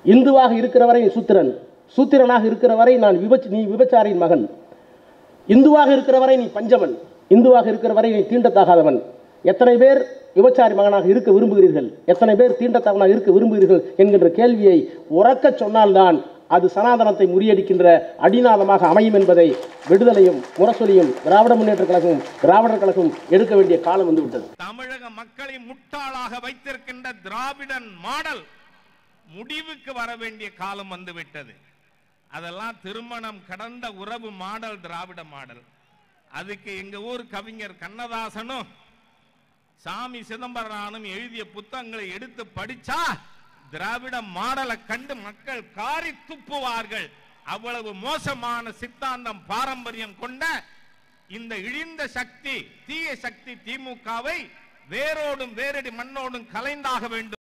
இந்துவாக இருக்கிற வரை நீ சூத்திரன் சூத்திரனாக இருக்கிற வரை நான் விபச் நீ விபச்சாரியின் மகன் இந்துவாக இருக்கிற வரை நீ பஞ்சமன் இந்துவாக இருக்கிற வரை நீ தீண்டத்தகாதவன் எத்தனை பேர் விபச்சாரி மகனாக இருக்க விரும்புகிறீர்கள் எத்தனை பேர் தீண்டத்தகவனாக இருக்க விரும்புகிறீர்கள் என்கின்ற கேள்வியை உறக்கச் சொன்னால்தான் அது சனாதனத்தை முறியடிக்கின்ற அடிநாதமாக அமையும் என்பதை விடுதலையும் முரசொலியும் திராவிட முன்னேற்ற கழகமும் திராவிடர் கழகமும் எடுக்க வேண்டிய காலம் வந்து விட்டது தமிழக மக்களை முட்டாளாக வைத்திருக்கின்ற திராவிடன் மாடல் முடிவுக்கு வர வேண்டிய காலம் வந்துவிட்டது அதெல்லாம் திருமணம் கடந்த உறவு மாடல் திராவிட மாடல் அதுக்கு எங்க ஊர் கவிஞர் கண்ணதாசனும் சாமி சிதம்பரனானும் எழுதிய புத்தகங்களை எடுத்து படிச்சா திராவிட மாடலை கண்டு மக்கள் காரி துப்புவார்கள் அவ்வளவு மோசமான சித்தாந்தம் பாரம்பரியம் கொண்ட இந்த இழிந்த சக்தி தீய சக்தி திமுகவை வேரோடும் வேரடி மண்ணோடும் கலைந்தாக வேண்டும்